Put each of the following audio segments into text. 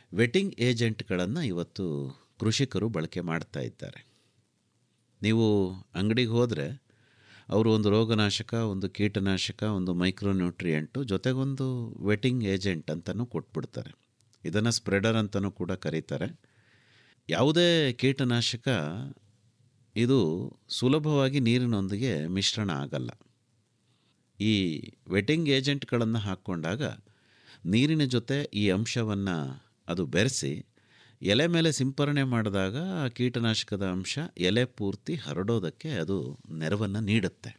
wetting ಏಜೆಂಟ್ಗಳನ್ನು ಇವತ್ತು ಕೃಷಿಕರು ಬಳಕೆ ಮಾಡ್ತಾ ಇದ್ದಾರೆ ನೀವು ಅಂಗಡಿಗೆ ಹೋದರೆ ಅವರು ಒಂದು ರೋಗನಾಶಕ ಒಂದು ಕೀಟನಾಶಕ ಒಂದು ಮೈಕ್ರೋನ್ಯೂಟ್ರಿಯೆಂಟು ಜೊತೆಗೊಂದು ವೆಟ್ಟಿಂಗ್ ಏಜೆಂಟ್ ಅಂತಲೂ ಕೊಟ್ಬಿಡ್ತಾರೆ ಇದನ್ನು ಸ್ಪ್ರೆಡರ್ ಅಂತಲೂ ಕೂಡ ಕರೀತಾರೆ ಯಾವುದೇ ಕೀಟನಾಶಕ ಇದು ಸುಲಭವಾಗಿ ನೀರಿನೊಂದಿಗೆ ಮಿಶ್ರಣ ಆಗಲ್ಲ ಈ ವೆಟ್ಟಿಂಗ್ ಏಜೆಂಟ್ಗಳನ್ನು ಹಾಕ್ಕೊಂಡಾಗ ನೀರಿನ ಜೊತೆ ಈ ಅಂಶವನ್ನು ಅದು ಬೆರೆಸಿ ಎಲೆ ಮೇಲೆ ಸಿಂಪರಣೆ ಮಾಡಿದಾಗ ಆ ಕೀಟನಾಶಕದ ಅಂಶ ಎಲೆ ಪೂರ್ತಿ ಹರಡೋದಕ್ಕೆ ಅದು ನೆರವನ್ನು ನೀಡುತ್ತೆ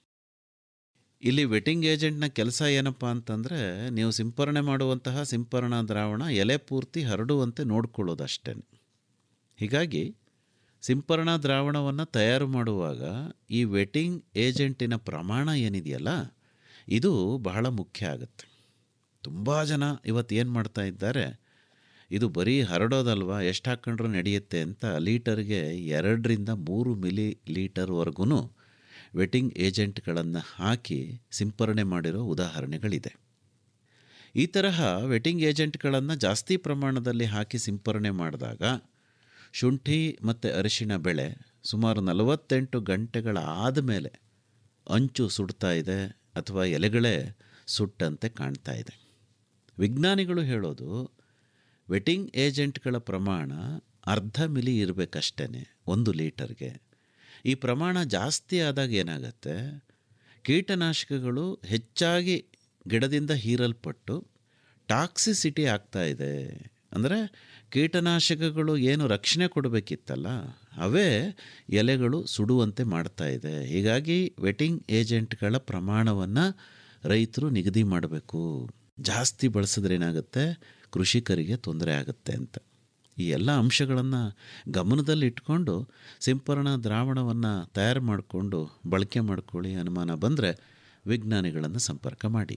ಇಲ್ಲಿ ವೆಟ್ಟಿಂಗ್ ಏಜೆಂಟ್ನ ಕೆಲಸ ಏನಪ್ಪ ಅಂತಂದರೆ ನೀವು ಸಿಂಪರಣೆ ಮಾಡುವಂತಹ ಸಿಂಪರಣಾ ದ್ರಾವಣ ಎಲೆ ಪೂರ್ತಿ ಹರಡುವಂತೆ ನೋಡ್ಕೊಳ್ಳೋದಷ್ಟೇ ಹೀಗಾಗಿ ಸಿಂಪರಣಾ ದ್ರಾವಣವನ್ನು ತಯಾರು ಮಾಡುವಾಗ ಈ ವೆಟ್ಟಿಂಗ್ ಏಜೆಂಟಿನ ಪ್ರಮಾಣ ಏನಿದೆಯಲ್ಲ ಇದು ಬಹಳ ಮುಖ್ಯ ಆಗುತ್ತೆ ತುಂಬ ಜನ ಇವತ್ತು ಏನು ಮಾಡ್ತಾ ಇದ್ದಾರೆ ಇದು ಬರೀ ಹರಡೋದಲ್ವಾ ಎಷ್ಟು ಹಾಕ್ಕೊಂಡ್ರೂ ನಡೆಯುತ್ತೆ ಅಂತ ಲೀಟರ್ಗೆ ಎರಡರಿಂದ ಮೂರು ಮಿಲಿ ಲೀಟರ್ವರೆಗೂ ವೆಟ್ಟಿಂಗ್ ಏಜೆಂಟ್ಗಳನ್ನು ಹಾಕಿ ಸಿಂಪರಣೆ ಮಾಡಿರೋ ಉದಾಹರಣೆಗಳಿದೆ ಈ ತರಹ ವೆಟ್ಟಿಂಗ್ ಏಜೆಂಟ್ಗಳನ್ನು ಜಾಸ್ತಿ ಪ್ರಮಾಣದಲ್ಲಿ ಹಾಕಿ ಸಿಂಪರಣೆ ಮಾಡಿದಾಗ ಶುಂಠಿ ಮತ್ತು ಅರಿಶಿಣ ಬೆಳೆ ಸುಮಾರು ನಲವತ್ತೆಂಟು ಗಂಟೆಗಳ ಆದಮೇಲೆ ಅಂಚು ಸುಡ್ತಾ ಇದೆ ಅಥವಾ ಎಲೆಗಳೇ ಸುಟ್ಟಂತೆ ಕಾಣ್ತಾ ಇದೆ ವಿಜ್ಞಾನಿಗಳು ಹೇಳೋದು ವೆಟ್ಟಿಂಗ್ ಏಜೆಂಟ್ಗಳ ಪ್ರಮಾಣ ಅರ್ಧ ಮಿಲಿ ಇರಬೇಕಷ್ಟೇ ಒಂದು ಲೀಟರ್ಗೆ ಈ ಪ್ರಮಾಣ ಜಾಸ್ತಿ ಆದಾಗ ಏನಾಗುತ್ತೆ ಕೀಟನಾಶಕಗಳು ಹೆಚ್ಚಾಗಿ ಗಿಡದಿಂದ ಹೀರಲ್ಪಟ್ಟು ಟಾಕ್ಸಿಸಿಟಿ ಆಗ್ತಾ ಇದೆ ಅಂದರೆ ಕೀಟನಾಶಕಗಳು ಏನು ರಕ್ಷಣೆ ಕೊಡಬೇಕಿತ್ತಲ್ಲ ಅವೇ ಎಲೆಗಳು ಸುಡುವಂತೆ ಮಾಡ್ತಾ ಇದೆ ಹೀಗಾಗಿ ವೆಟ್ಟಿಂಗ್ ಏಜೆಂಟ್ಗಳ ಪ್ರಮಾಣವನ್ನು ರೈತರು ನಿಗದಿ ಮಾಡಬೇಕು ಜಾಸ್ತಿ ಬಳಸಿದ್ರೆ ಏನಾಗುತ್ತೆ ಕೃಷಿಕರಿಗೆ ತೊಂದರೆ ಆಗುತ್ತೆ ಅಂತ ಈ ಎಲ್ಲ ಅಂಶಗಳನ್ನು ಗಮನದಲ್ಲಿ ಇಟ್ಕೊಂಡು ಸಿಂಪರಣಾ ದ್ರಾವಣವನ್ನು ತಯಾರು ಮಾಡಿಕೊಂಡು ಬಳಕೆ ಮಾಡ್ಕೊಳ್ಳಿ ಅನುಮಾನ ಬಂದರೆ ವಿಜ್ಞಾನಿಗಳನ್ನು ಸಂಪರ್ಕ ಮಾಡಿ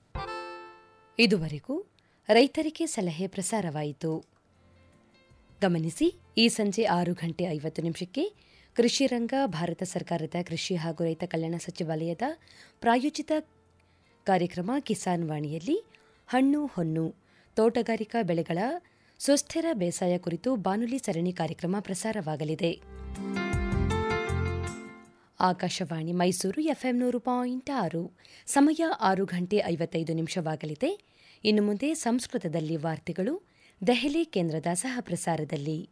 ಇದುವರೆಗೂ ರೈತರಿಗೆ ಸಲಹೆ ಪ್ರಸಾರವಾಯಿತು ಗಮನಿಸಿ ಈ ಸಂಜೆ ಆರು ಗಂಟೆ ಐವತ್ತು ನಿಮಿಷಕ್ಕೆ ಕೃಷಿ ರಂಗ ಭಾರತ ಸರ್ಕಾರದ ಕೃಷಿ ಹಾಗೂ ರೈತ ಕಲ್ಯಾಣ ಸಚಿವಾಲಯದ ಪ್ರಾಯೋಜಿತ ಕಾರ್ಯಕ್ರಮ ಕಿಸಾನ್ ವಾಣಿಯಲ್ಲಿ ಹಣ್ಣು ಹೊನ್ನು ತೋಟಗಾರಿಕಾ ಬೆಳೆಗಳ ಸುಸ್ಥಿರ ಬೇಸಾಯ ಕುರಿತು ಬಾನುಲಿ ಸರಣಿ ಕಾರ್ಯಕ್ರಮ ಪ್ರಸಾರವಾಗಲಿದೆ ಆಕಾಶವಾಣಿ ಮೈಸೂರು ಎಫ್ಎಂ ನೂರು ಪಾಯಿಂಟ್ ಆರು ಸಮಯ ಆರು ಗಂಟೆ ಐವತ್ತೈದು ನಿಮಿಷವಾಗಲಿದೆ ಇನ್ನು ಮುಂದೆ ಸಂಸ್ಕೃತದಲ್ಲಿ ವಾರ್ತೆಗಳು ದೆಹಲಿ ಕೇಂದ್ರದ ಸಹ ಪ್ರಸಾರದಲ್ಲಿ